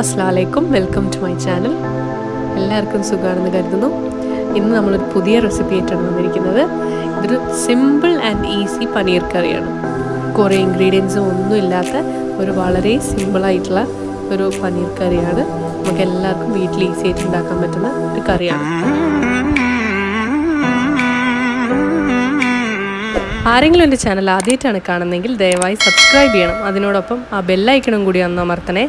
അസ്ലാമലൈക്കും welcome to my channel എല്ലാവർക്കും സുഖമാണെന്ന് കരുതുന്നു ഇന്ന് നമ്മളൊരു പുതിയ റെസിപ്പി ആയിട്ടാണ് വന്നിരിക്കുന്നത് ഇതൊരു സിമ്പിൾ ആൻഡ് ഈസി പനീർ കറിയാണ് കുറേ ഇൻഗ്രീഡിയൻസും ഒന്നും ഇല്ലാത്ത ഒരു വളരെ സിമ്പിളായിട്ടുള്ള ഒരു പനീർ കറിയാണ് നമുക്ക് എല്ലാവർക്കും വീട്ടിൽ ഈസി ആയിട്ട് ഉണ്ടാക്കാൻ പറ്റുന്ന ഒരു കറിയാണ് ആരെങ്കിലും എൻ്റെ ചാനൽ ആദ്യമായിട്ടാണ് കാണുന്നതെങ്കിൽ ദയവായി സബ്സ്ക്രൈബ് ചെയ്യണം അതിനോടൊപ്പം ആ ബെല്ലൈക്കണും കൂടി ഒന്ന് അമർത്തണേ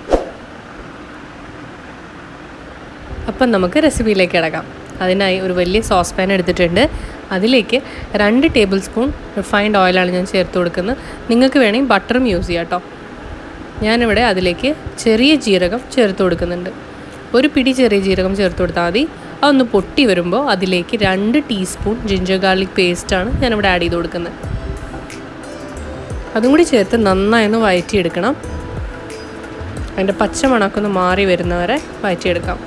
അപ്പം നമുക്ക് റെസിപ്പിയിലേക്ക് കിടക്കാം അതിനായി ഒരു വലിയ സോസ് പാൻ എടുത്തിട്ടുണ്ട് അതിലേക്ക് രണ്ട് ടേബിൾ സ്പൂൺ റിഫൈൻഡ് ഓയിലാണ് ഞാൻ ചേർത്ത് കൊടുക്കുന്നത് നിങ്ങൾക്ക് വേണമെങ്കിൽ ബട്ടറും യൂസ് ചെയ്യാം കേട്ടോ ഞാനിവിടെ അതിലേക്ക് ചെറിയ ജീരകം ചേർത്ത് കൊടുക്കുന്നുണ്ട് ഒരു പിടി ചെറിയ ജീരകം ചേർത്ത് കൊടുത്താൽ മതി അതൊന്ന് പൊട്ടി വരുമ്പോൾ അതിലേക്ക് രണ്ട് ടീസ്പൂൺ ജിഞ്ചർ ഗാർലിക് പേസ്റ്റാണ് ഞാനിവിടെ ആഡ് ചെയ്ത് കൊടുക്കുന്നത് അതും കൂടി ചേർത്ത് നന്നായി ഒന്ന് വഴറ്റിയെടുക്കണം അതിൻ്റെ പച്ച മണക്കൊന്ന് മാറി വരുന്നവരെ വഴറ്റിയെടുക്കാം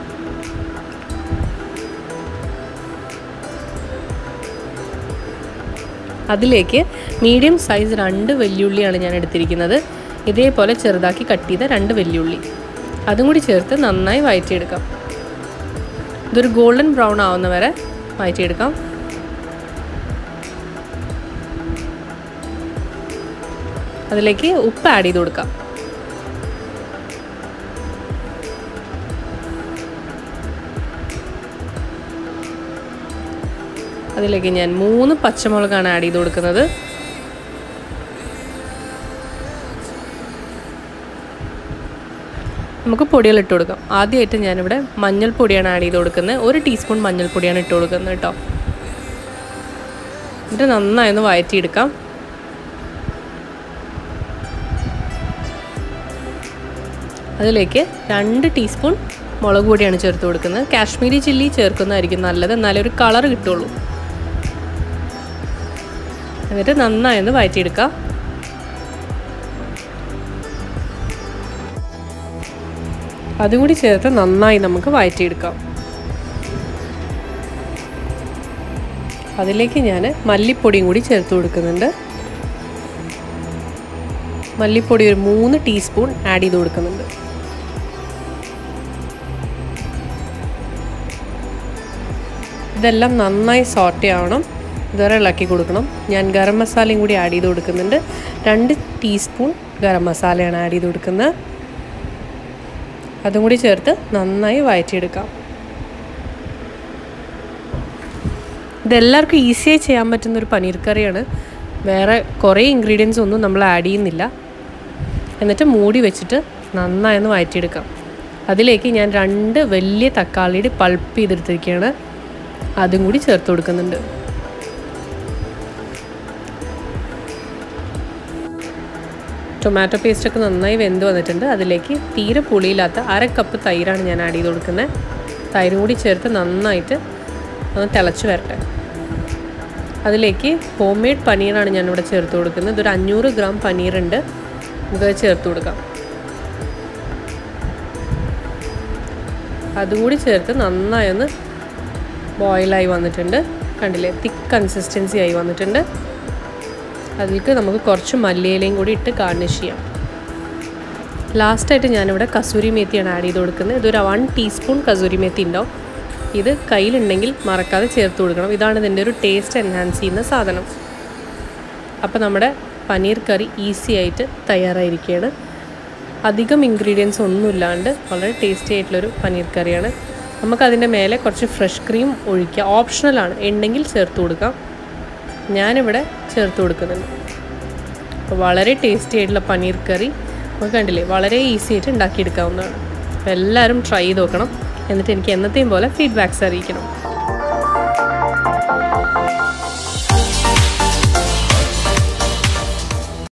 അതിലേക്ക് മീഡിയം സൈസ് രണ്ട് വെല്ലുള്ളിയാണ് ഞാൻ എടുത്തിരിക്കുന്നത് ഇതേപോലെ ചെറുതാക്കി കട്ട് ചെയ്ത രണ്ട് വെല്ലുള്ളി അതും കൂടി ചേർത്ത് നന്നായി വഴറ്റിയെടുക്കാം ഇതൊരു ഗോൾഡൻ ബ്രൗൺ ആവുന്ന വരെ വഴറ്റിയെടുക്കാം അതിലേക്ക് ഉപ്പ് ആഡ് ചെയ്ത് കൊടുക്കാം അതിലേക്ക് ഞാൻ മൂന്ന് പച്ചമുളകാണ് ആഡ് ചെയ്ത് കൊടുക്കുന്നത് നമുക്ക് പൊടികൾ ഇട്ട് കൊടുക്കാം ആദ്യമായിട്ട് ഞാനിവിടെ മഞ്ഞൾപ്പൊടിയാണ് ആഡ് ചെയ്ത് കൊടുക്കുന്നത് ഒരു ടീസ്പൂൺ മഞ്ഞൾപ്പൊടിയാണ് ഇട്ട് കൊടുക്കുന്നത് കേട്ടോ എന്നിട്ട് നന്നായി ഒന്ന് വഴറ്റിയെടുക്കാം അതിലേക്ക് രണ്ട് ടീസ്പൂൺ മുളക് പൊടിയാണ് ചേർത്ത് കൊടുക്കുന്നത് കാശ്മീരി ചില്ലി ചേർക്കുന്നതായിരിക്കും നല്ലത് എന്നാലേ ഒരു കളർ കിട്ടുള്ളൂ എന്നിട്ട് നന്നായി ഒന്ന് വഴറ്റിയെടുക്കാം അതും കൂടി ചേർത്ത് നന്നായി നമുക്ക് വഴറ്റിയെടുക്കാം അതിലേക്ക് ഞാൻ മല്ലിപ്പൊടിയും കൂടി ചേർത്ത് കൊടുക്കുന്നുണ്ട് മല്ലിപ്പൊടി ഒരു മൂന്ന് ടീസ്പൂൺ ആഡ് ചെയ്ത് കൊടുക്കുന്നുണ്ട് ഇതെല്ലാം നന്നായി സോട്ട് ആവണം ഇതുവരെ ഇളക്കി കൊടുക്കണം ഞാൻ ഗരം മസാലയും കൂടി ആഡ് ചെയ്ത് കൊടുക്കുന്നുണ്ട് രണ്ട് ടീസ്പൂൺ ഗരം മസാലയാണ് ആഡ് ചെയ്ത് കൊടുക്കുന്നത് അതും കൂടി ചേർത്ത് നന്നായി വഴറ്റിയെടുക്കാം ഇതെല്ലാവർക്കും ഈസിയായി ചെയ്യാൻ പറ്റുന്ന ഒരു പനീർ കറിയാണ് വേറെ കുറേ ഇൻഗ്രീഡിയൻസ് ഒന്നും നമ്മൾ ആഡ് ചെയ്യുന്നില്ല എന്നിട്ട് മൂടി വെച്ചിട്ട് നന്നായി ഒന്ന് വഴറ്റിയെടുക്കാം അതിലേക്ക് ഞാൻ രണ്ട് വലിയ തക്കാളിയുടെ പൾപ്പ് ചെയ്തെടുത്തിരിക്കുകയാണ് അതും കൂടി ചേർത്ത് കൊടുക്കുന്നുണ്ട് ടൊമാറ്റോ പേസ്റ്റൊക്കെ നന്നായി വെന്ത് വന്നിട്ടുണ്ട് അതിലേക്ക് തീരെ പുളിയില്ലാത്ത അര കപ്പ് തൈരാണ് ഞാൻ ആഡ് ചെയ്ത് കൊടുക്കുന്നത് തൈരും കൂടി ചേർത്ത് നന്നായിട്ട് ഒന്ന് തിളച്ച് വരട്ടെ അതിലേക്ക് ഹോം മെയ്ഡ് പനീറാണ് ഞാനിവിടെ ചേർത്ത് കൊടുക്കുന്നത് ഇതൊരു അഞ്ഞൂറ് ഗ്രാം പനീറുണ്ട് ഇത് ചേർത്ത് കൊടുക്കാം അതുകൂടി ചേർത്ത് നന്നായി ഒന്ന് ബോയിലായി വന്നിട്ടുണ്ട് കണ്ടില്ലേ തിക്ക് കൺസിസ്റ്റൻസി ആയി വന്നിട്ടുണ്ട് അതിലേക്ക് നമുക്ക് കുറച്ച് മല്ലിയിലയും കൂടി ഇട്ട് ഗാർണിഷ് ചെയ്യാം ലാസ്റ്റായിട്ട് ഞാനിവിടെ കസൂരി മേത്തിയാണ് ആഡ് ചെയ്ത് കൊടുക്കുന്നത് ഇതൊരു വൺ ടീസ്പൂൺ കസൂരി മേത്തി ഉണ്ടാവും ഇത് കയ്യിലുണ്ടെങ്കിൽ മറക്കാതെ ചേർത്ത് കൊടുക്കണം ഇതാണ് ഇതിൻ്റെ ഒരു ടേസ്റ്റ് എൻഹാൻസ് ചെയ്യുന്ന സാധനം അപ്പോൾ നമ്മുടെ പനീർ കറി ഈസി ആയിട്ട് തയ്യാറായിരിക്കുകയാണ് അധികം ഇൻഗ്രീഡിയൻസ് ഒന്നുമില്ലാണ്ട് വളരെ ടേസ്റ്റി ആയിട്ടുള്ളൊരു പനീർ കറിയാണ് നമുക്കതിൻ്റെ മേലെ കുറച്ച് ഫ്രഷ് ക്രീം ഒഴിക്കുക ഓപ്ഷണലാണ് ഉണ്ടെങ്കിൽ ചേർത്ത് കൊടുക്കാം ഞാനിവിടെ ചേർത്ത് കൊടുക്കുന്നുണ്ട് അപ്പോൾ വളരെ ടേസ്റ്റി ആയിട്ടുള്ള പനീർ കറി നമുക്ക് കണ്ടില്ലേ വളരെ ഈസി ആയിട്ട് ഉണ്ടാക്കിയെടുക്കാവുന്നതാണ് അപ്പോൾ എല്ലാവരും ട്രൈ ചെയ്ത് നോക്കണം എന്നിട്ട് എനിക്ക് എന്നത്തെയും പോലെ ഫീഡ്ബാക്ക്സ് അറിയിക്കണം